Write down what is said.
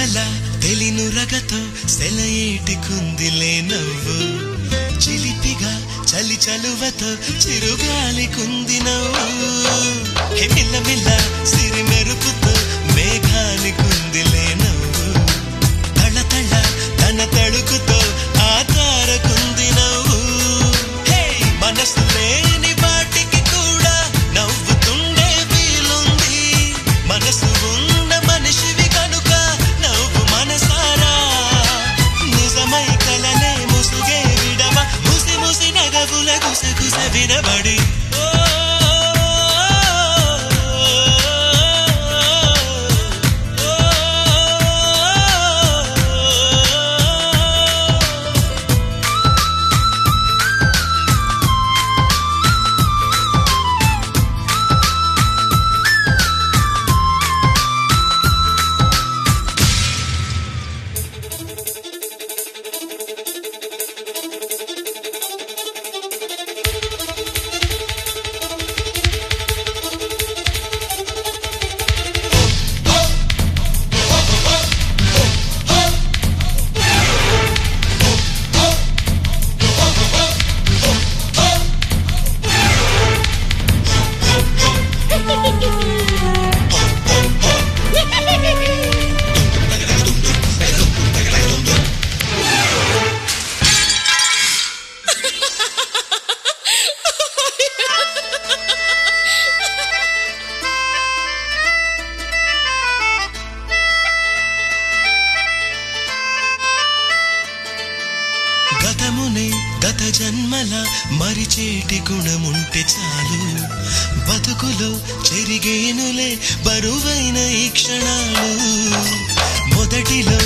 తెల తెలిను రగతో సెలయేటి కుందిలే నవ్వు చిలిపిగా చలి చలువతో చిరుగాలి కుంది నవ్వు హే మిల్ల మిల్ల సిరి మెరుపుతో మేఘాని కుందిలే నవ్వు తళ తళ తన తడుకుతో ఆ తారకుంది నవ్వు హే మనసు లేని వాటికి కూడా నవ్వుతుండే వీలుంది మనసు ఉన్న మనిషివి కనుక నవ్వు మనసారా నిజమై కలలే ముసుగే విడవ ముసి ముసి నగవుల గుసగుస వినబడి ఓ గతమునే గత జన్మల మరిచేటి గుణముంటే చాలు బతుకులో చెరిగేనులే బరువైన ఈ క్షణాలు మొదటిలో